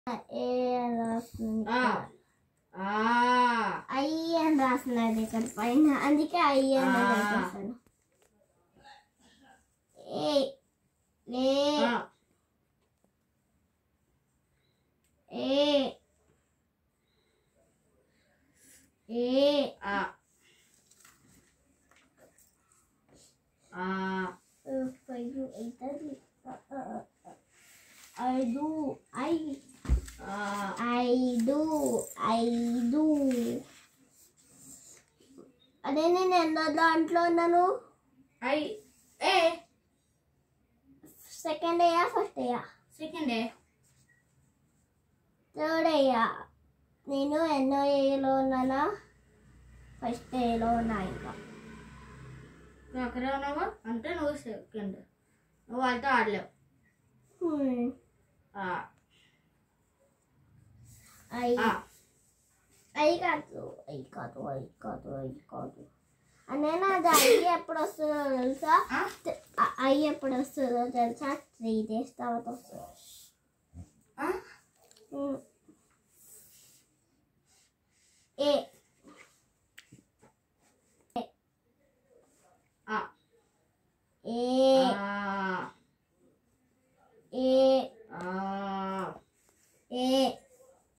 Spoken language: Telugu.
ఏ అని రాస్తుంది ఆ. ఇక్కడ. ఆ. ఐ అని రాస్తున్నది ఇక్కడ పైన అందుకే ఐ అని ఆ. రాస్తాను ఏ లే ఆ. ఏ ఏ ఆ. ఆ. ఐదు అవుతుంది ఐదు ఐ ఆ. ఐదు ఐదు అదే నేను ఎన్నో దాంట్లో ఉన్నాను ఐ ఏ సెకండ్ అయ్యా ఫస్ట్ అయ్యా సెకండ్ ఏ థర్డ్ అయ్యా నేను ఎన్నో ఏలో ఉన్నానా ఫస్ట్ ఏలో ఉన్నా ఇంకా నువ్వు అక్కడే ఉన్నావా అంటే నువ్వు సెకండ్ నువ్వు వాళ్ళతో ఆడలేవు హ్మ్. ఆ. ఐ ఆ. ఐ కాదు ఐ కాదు ఐ కాదు ఐ కాదు అనే నాది ఐ ఎప్పుడు వస్తుందో తెలుసా ఆ? త- ఐ ఎప్పుడు వస్తుందో తెలుసా త్రీ డేస్ తర్వాత వస్తుంది ఆ? హ్మ్.